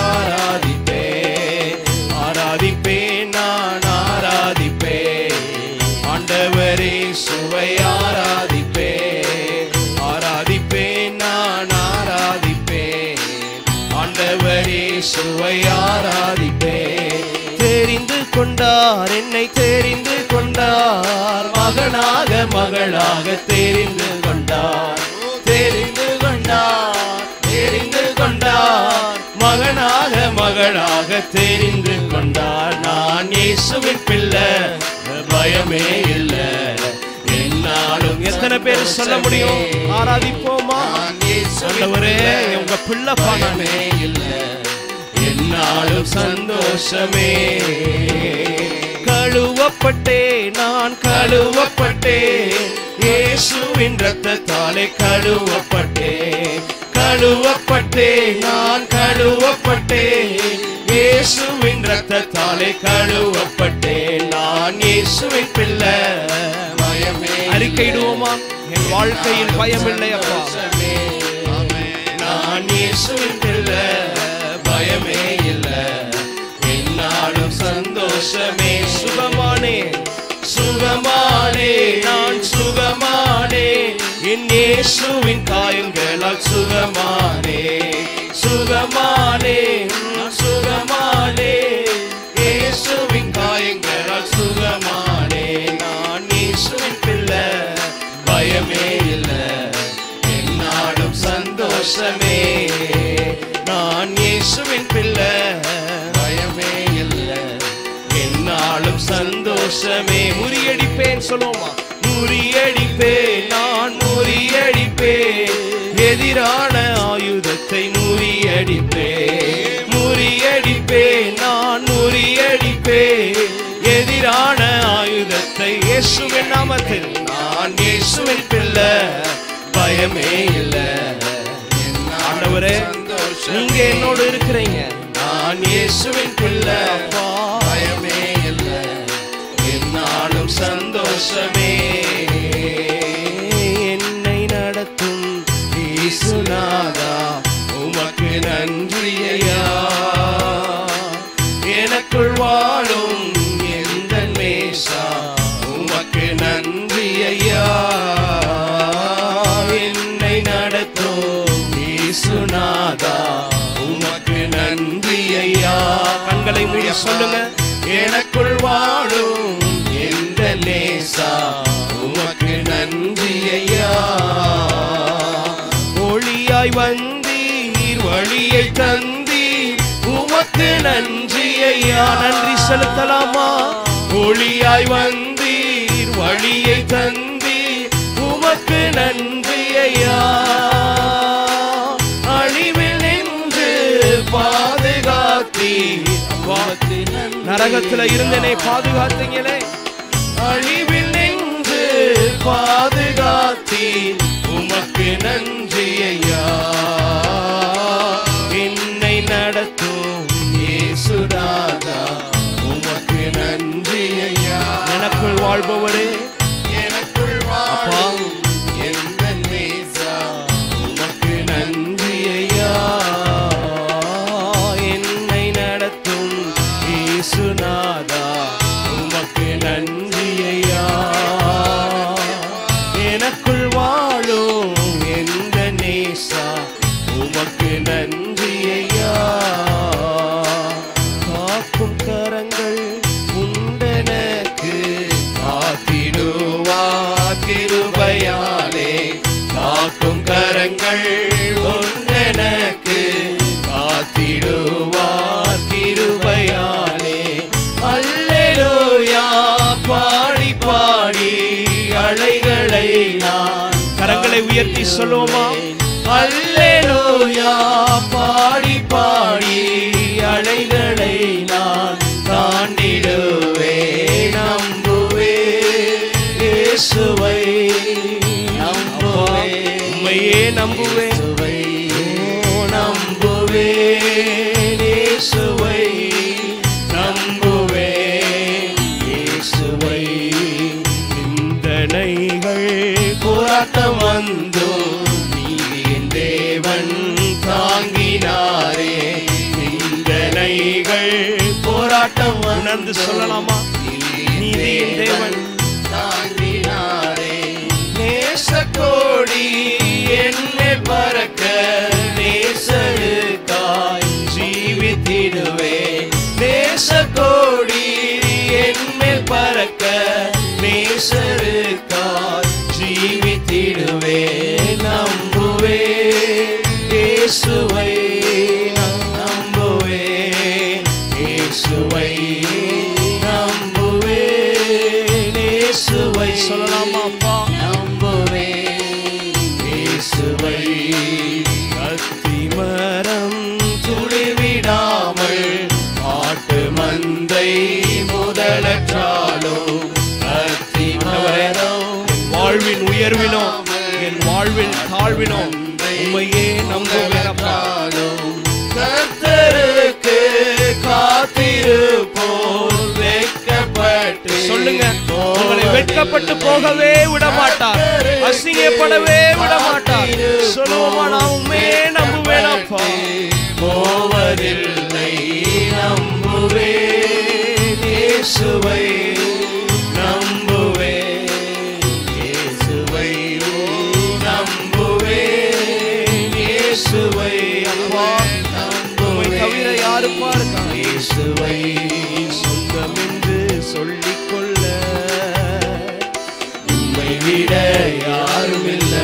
ஆராதிப்பேன் ஆராதிப்பேன் நான் ஆராதிப்பேன் ஆண்டவரே சுவை ஆராதிப்பேன் ஆராதிப்பேன் நான் ஆராதிப்பேன் ஆண்டவரே சுவை ஆராதிப்பேன் தெரிந்து கொண்டார் என்னை தெரிந்து கொண்டார் மகனாக மகளாக தெரிந்து கொண்டார் தெரிந்து கொண்டார் தெரிந்து கொண்டார் மகனாக மகளாக தெரிந்து கொண்டார் நான் இயேசுவின் பிள்ளை பயமே இல்லை என்னாலும் எத்தனை பேர் சொல்ல முடியும் ஆராதிப்போமா நான் இயேசுவின் ஆண்டவரே பிள்ளை. உங்க பிள்ளைப்பா நானு பயமே இல்லை என்னாலும் சந்தோஷமே கழுவப்பட்டே நான் கழுவப்பட்டேன் இயேசுவின் ரத்தத்தாலே கழுவப்பட்டேன் கழுவப்பட்டேன் நான் கழுவப்பட்டேன் இயேசுவின் ரத்தத்தாலே கழுவப்பட்டேன் நான் இயேசுவின் பிள்ளை பயமே அறிக்கையிடுவோமா என் வாழ்க்கையில் பயமில்லை அப்பா நான் இயேசுவின் பிள்ளை பயமே இல்லை என்னாலும் சந்தோஷமே சுகமானே சுகமானே நான் சுகமானே என் இயேசுவின் காயங்களால் சுகமானே சுகமானே நான் சுகமானே இயேசுவின் காயங்களால் சுகமானே நான் இயேசுவின் என்னாலும் சந்தோஷமே முறியடிப்பேன் சொல்லுவோமா முறியடிப்பேன் நான் முறியடிப்பேன் எதிரான ஆயுதத்தை முறியடிப்பேன் முறியடிப்பேன் நான் முறியடிப்பேன் எதிரான ஆயுதத்தை இயேசுவின் நாமத்தில் நான் இயேசுவின் பிள்ளை பயமே இல்லை ஆண்டவரே நீங்க என்னோடு இருக்கிறீங்க நான் இயேசுவின் பிள்ளை அப்பா பயமே இல்லை என்னாலும் சந்தோஷமே என்னை நடத்தும் ஈசுநாதா உமக்கு நன்றி ஐயா எனக்குள் வாழும் எந்த மேஷா உமக்கு நன்றி ஐயா என்னை நடத்தும் ஈசுநாதா உமக்கு நன்றி ஐயா கண்களை மூடி சொல்லுங்க எனக்குள் வாழும் எந்த நேசா உமக்கு நன்றி ஐயா ஒளியாய் வந்தீர் வழியை தந்தீர் உமக்கு நன்றி ஐயா நன்றி செலுத்தலாமா ஒளியாய் வந்தீர் வழியை தந்தீர் உமக்கு நன்றி ஐயா அழிவில் நின்று பாதுகாத்தீர் உமக்கு நன்றி. நரகத்துல இருந்தனே பாதுகாத்தீங்களே அழிவில் நின்று பாதுகாத்தீர் உமக்கு நன்றி ஐயா என்னை நடத்தும் இயேசுராதா உமக்கு நன்றி ஐயா எனக்குள் வாழ்பவரே எனக்குள் அப்பா எந்த நேசா உமக்கு நன்றி ஐயா என்னை நடத்தும் இயேசுநாதா உமக்கு நன்றி ஐயா எனக்குள் வாழும் எந்த நேசா உமக்கு நன்றி ஐயா காக்கும் கரங்கள் உண்டனக்கு காத்திடுவா திருபயாலே காக்கும் கரங்கள் உண்டனக்கு காத்திடுவா திருபயாலே அல்லேலூயா பாடி பாடி அலைகளை நான் கரங்களை உயர்த்தி சொல்லுவோமா அல்லேலூயா பாடி பாடி அலைகளை நான் தாண்டிடுவே நம்புவே இயேசுவை நம்புவே உண்மையே நம்புவே நம்புவே இயேசுவை நம்புவே இயேசுவை நிந்தனைகள் போராட்டம் வந்தோ நீதியின் தேவன் தாங்கினாரே நிந்தனைகள் போராட்டம் உணர்ந்து சொல்லலாமா நீதியின் தேவன் தாங்கினாரே நேசக்கோடி என்னை பறக்க நேசருக்காய் ஜீவித்திடுவே நேசக்கோடி என்னில் பறக்க நேசருக்காய் ஜீவித்திடுவே நம்புவே இயேசுவை நம்புவே இயேசுவை நம்புவே இயேசுவை சொல்லலாமாப்பா நம்புவே இயேசுவை அத்திமரம் துளிவிடாமல் ஆட்டு மந்தை முதலற்றாலோ அத்திமரம் வாழ்வின் உயர்வினோ என் வாழ்வில் தாழ்வினோ உண்மையே நம்புகிறப்பா கர்த்தருக்கு காத்திருப்போர் வெட்கப்பட்டு சொல்லுங்க உங்களை வெட்கப்பட்டு போகவே விட மாட்டார் அசிங்கப்படவே விட மாட்டார் சொல்லுவோமா நான் உண்மையே நம்புவேனப்பா போவதில்லை நம்புவே இயேசுவை நம்புவே இயேசுவை நம்புவே இயேசுவை அப்பா உம்மை தவிர யாருப்பா இருக்கா இயேசுவை சொந்தம் என்று சொல்லிக்கொள்ள உம்மை விட யாரும் இல்ல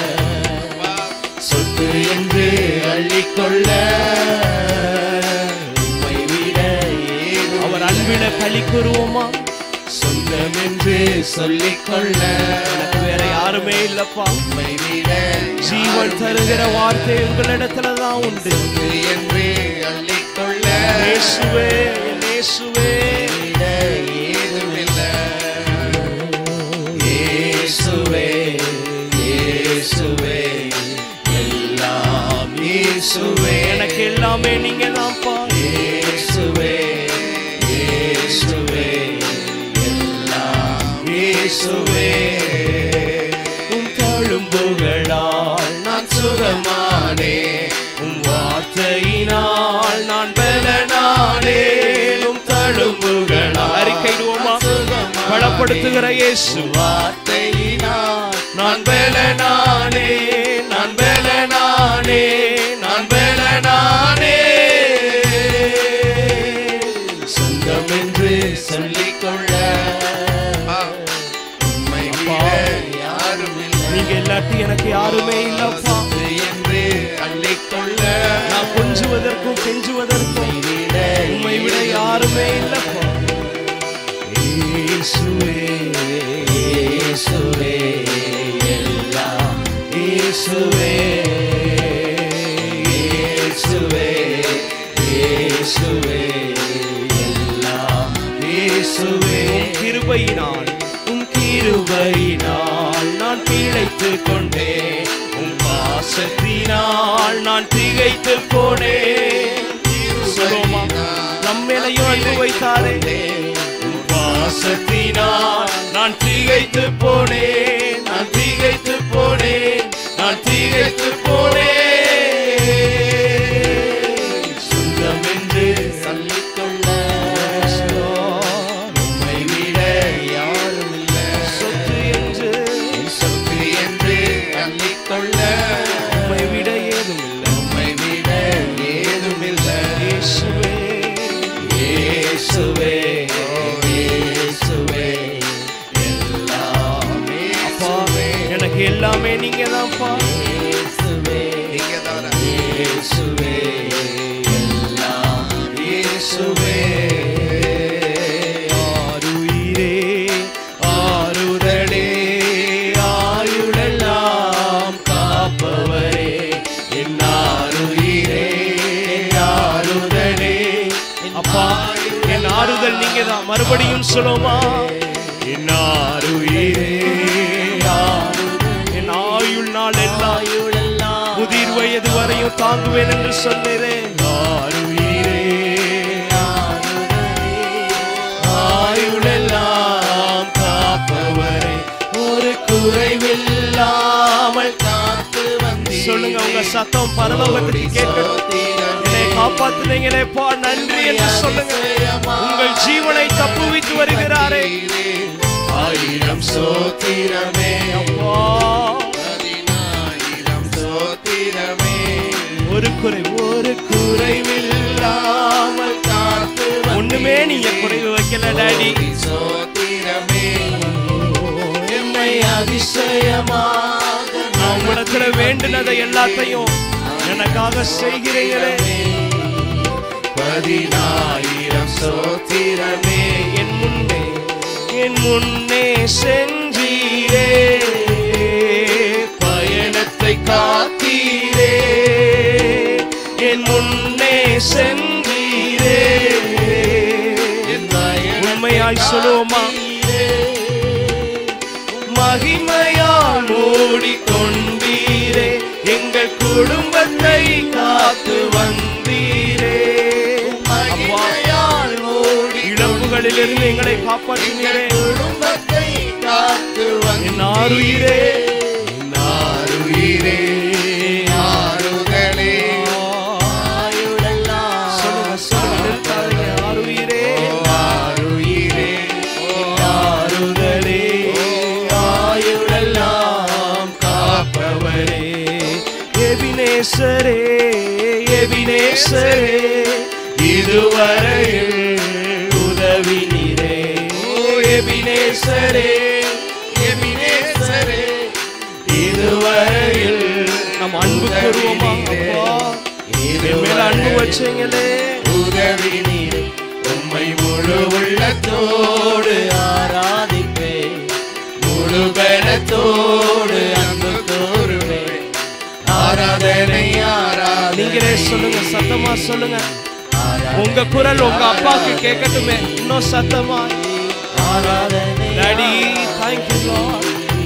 சொத்து என்று அள்ளிக்கொள்ள உம்மை விட ஏதும் அவர் அன்பில களி கூறுவோமா சொந்தம் என்று சொல்லிக்கொள்ள எனக்கு வேற யாருமே இல்லப்பா உம்மை விட ஜீவன் தருகிற வார்த்தை உங்களிடத்துல தான் உண்டு சொத்து என்று அள்ளிக்கொள்ள இயேசுவே என் இயேசுவே விட ஏதுமில்லை இயேசுவே இயேசுவே எல்லாம் இயேசுவே எனக்கு எல்லாமே நீங்க தான்ப்பா இயேசுவே இயேசுவே எல்லாம் இயேசுவே உம் தழும்புகளால் நான் சுகமானே உம் வார்த்தையினால் நான் பலனானே உம் தழும்புகளால் அறிக்கையிடுவோமா பலப்படுத்துகிற இயேசு வார்த்தையினால் நான் பலனானே நான் பலனானே நான் பலனானே சொந்தம் என்று சொல்லிக்கொள்ள உம்மை விட யாரும் இல்லை நீங்க இல்லாட்டி எனக்கு யாருமே இல்லப்பா சொத்து என்று அள்ளிக்கொள்ள நான் கொஞ்சுவதற்கும் கெஞ்சுவதற்கும் விட உம்மை விட யாருமே இல்லப்பா இயேசுவே இயேசுவே எல்லாம் இயேசுவே இயேசுவே இயேசுவே எல்லாம் இயேசுவே உம் கிருபையினால் உம் கிருபையினால் நான் பிழைத்துக் கொண்டேன் உம் பாசத்தினால் நான் திகைத்து போனேன் சொல்லுவோமா நம்மேலையும் அன்பு வைத்தாரே உம் பாசத்தினால் நான் திகைத்து போனேன் நான் திகைத்து போனேன் நான் திகைத்து போனேன் சொந்தம் என்று சொல்லிக்கொள்ள உம்மை விட யாரும் இல்லை சொத்து என்று என் சொத்து என்று அள்ளிக்கொள்ள உம்மை விட ஏதும் இல்லை உம்மை விட ஏதுமில்லை இயேசுவே இயேசுவே இயேசுவே எல்லாம் அப்பா எனக்கு எல்லாமே நீங்க தான்ப்பா இயேசுவே இயேசுவே எல்லாம் இயேசுவே ஆருயிரே ஆருதலே ஆயுளெல்லாம் காப்பவரே என்னாருயிரே யாருதலே அப்பா என் ஆறுதல் நீங்க தான் மறுபடியும் சொல்லுமா என் ஆருயிரே என் ஆயுள் நாள் எல்லாம் முதிர் வயது வரையும் தாங்குவேன் என்று சொன்னேன் ஆருயிரே ஆயுளெல்லாம் காப்பவரே ஒரு குறைவில்லாமல் காத்து வந்தீர் சொல்லுங்க உங்க சத்தம் பரலோகத்துக்கு கேட்கணும் என்னை காப்பாத்துனீங்களே பா நன்றி என்று சொல்லுங்க உங்கள் ஜீவனை தப்புவித்து வருகிறாரே ஆயிரம் சோத்திரமே அப்பா பதினாயிரம் சோத்திரமே ஒரு குறை ஒரு குறைவில்லாமல் காத்து ஒண்ணுமே நீங்க குறைவு வைக்கல டாடி சோத்திரமே எம்மை அதிசயமாக நான் உங்களிடத்துல வேண்டினதை எல்லாத்தையும் எனக்காக செய்கிறீங்களே பதினாயிரம் சோத்திரமே என் முன்னே என் முன்னே சென்றீரே பயணத்தை காத்தீரே என் முன்னே சென்றீரே என் பயணத்தை உண்மையாய் சொல்லுவோமா மகிமையால் மூடிக்கொண்டீரே எங்கள் குடும்பத்தை காத்து வந்தீரே அப்பா, மகிமையால் மூடி இழப்புகளிலிருந்து எங்களை காப்பாற்றினீரே குடும்பத்தை காத்து என் ஆருயிரே வந்தாருயிரே ஆறுதலே சொல்லுங்க சொல்லுங்க நிறுத்தாதீங்க ஆருயிரே ஆறுயிரே ஆறுதலே ஆயுளெல்லாம் காப்பவரே எபினேசரே எபினேசரே இதுவரையில் உதவி நீரே ஓ எபினேசரே எபினேசரே இதுவரையில் நம் அன்பு கூறுவோமா அப்பா என் மேல அன்பு வச்சீங்களே உதவி நீர் உம்மை முழு முழு உள்ளத்தோடு ஆராதிப்பே முழு பலத்தோடு அன்பு கூறுவே ஆராதனை ஆராதனை நீங்களே சொல்லுங்க சத்தமா சொல்லுங்க உங்க குரல் உங்க அப்பாக்கு கேட்கட்டுமே இன்னும் சத்தமா ஆராதனை டாடி தேங்க்யூ லார்ட்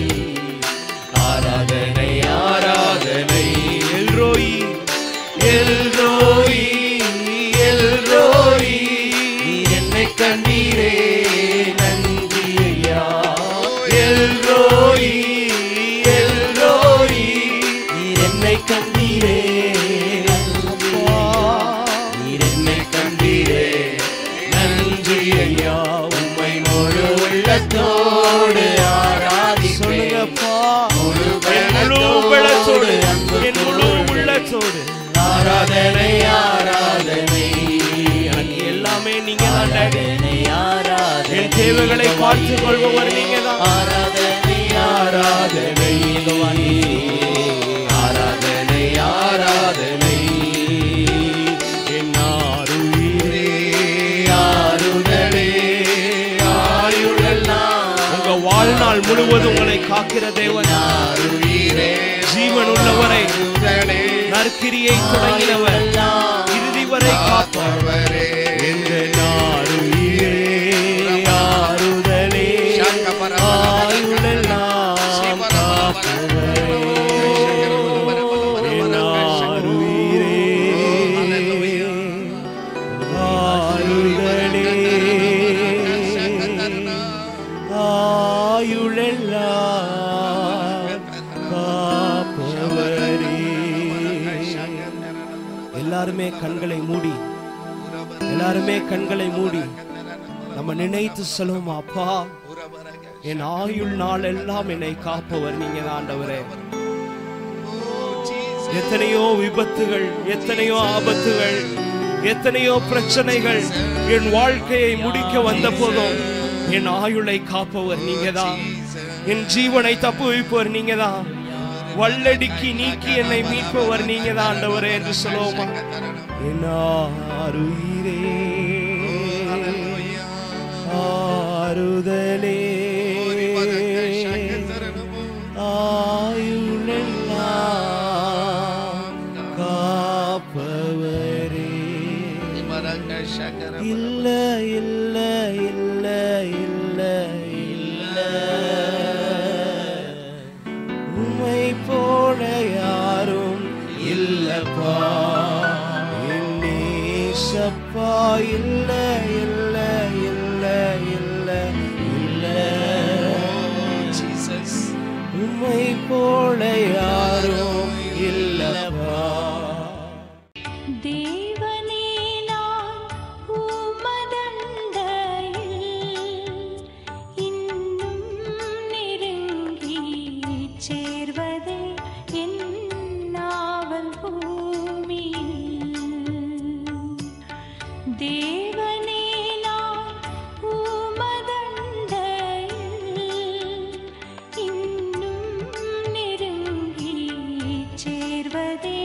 ஆராதனை ஆராதனை எல்ரோயி எல்ரோயி எல்ரோயி நீர் என்னை கண்டீரே நன்றி ஐயா எல்ரோயி எல்ரோயி நீர் என்னை கண்டீரே நன்றி நீர் என்னை கண்டீரே நன்றி ஐயா உம்மை முழு உள்ளத்தோடு ஆராதி சொல்லுங்கப்பா முழு என் முழு பலத்தோடு உள்ளத்தோடு அன்பு என் முழு உள்ளத்தோடு ஆராதனை ஆராதனை எனக்கு எல்லாமே நீங்க தான் டாடி ஆராதனை ஆராதனை என் தேவைகளை பார்த்துக் கொள்பவர் நீங்க தான் ஆராதனை ஆராதனை ஆராதனை ஆராதனை என் ஆருயிரே ஆருதலே ஆயுளெல்லாம் உங்க வாழ்நாள் முழுவதும் உங்களை காக்கிற தேவன் ஆருயிரே ஜீவன் உள்ளவரை ஆருதலே நற்கிரியை தொடங்கினவர் இறுதி வரை காப்பார் அவரே என்ற நாருயிரே ஆறுதலே ஆயுளெல்லாம் காப்பவரே என் ஆருயிரே ஆறுதலே ஆயுளெல்லாம் காப்பவரே எல்லாருமே கண்களை மூடி எல்லாருமே கண்களை மூடி நம்ம நினைத்து சொல்லுவோம் அப்பா என் ஆயுள் நாள் எல்லாம் என்னை காப்பவர் நீங்க தான் ஆண்டவரே எத்தனையோ விபத்துகள் எத்தனையோ ஆபத்துகள் எத்தனையோ பிரச்சனைகள் என் வாழ்க்கையை முடிக்க வந்த போதும் என் ஆயுளை காப்பவர் நீங்க தான் என் ஜீவனை தப்புவிப்பவர் நீங்க தான் வல்லடிக்கு நீக்கி என்னை மீட்பவர் நீங்க தான் ஆண்டவரே என்று சொல்லுவோமா என் ஆருயிரே ஆறுதலே ஆயுளெல்லாம் காப்பவரே இல்ல இல்ல இல்ல இல்ல இல்ல உம்மை போல யாரும் இல்லப்பா என் நேசப்பா இல்ல இல்ல இல்ல இல்ல இல்ல உம்மை போல யாரும் இல்லப்பா தேவனே நான் உமதண்டையில் இன்னும் நெருங்கி சேர்வதே என் நாவல் பூமியில் தேவனே நான் உமதண்டையில் இன்னும் நெருங்கி சேர்வதே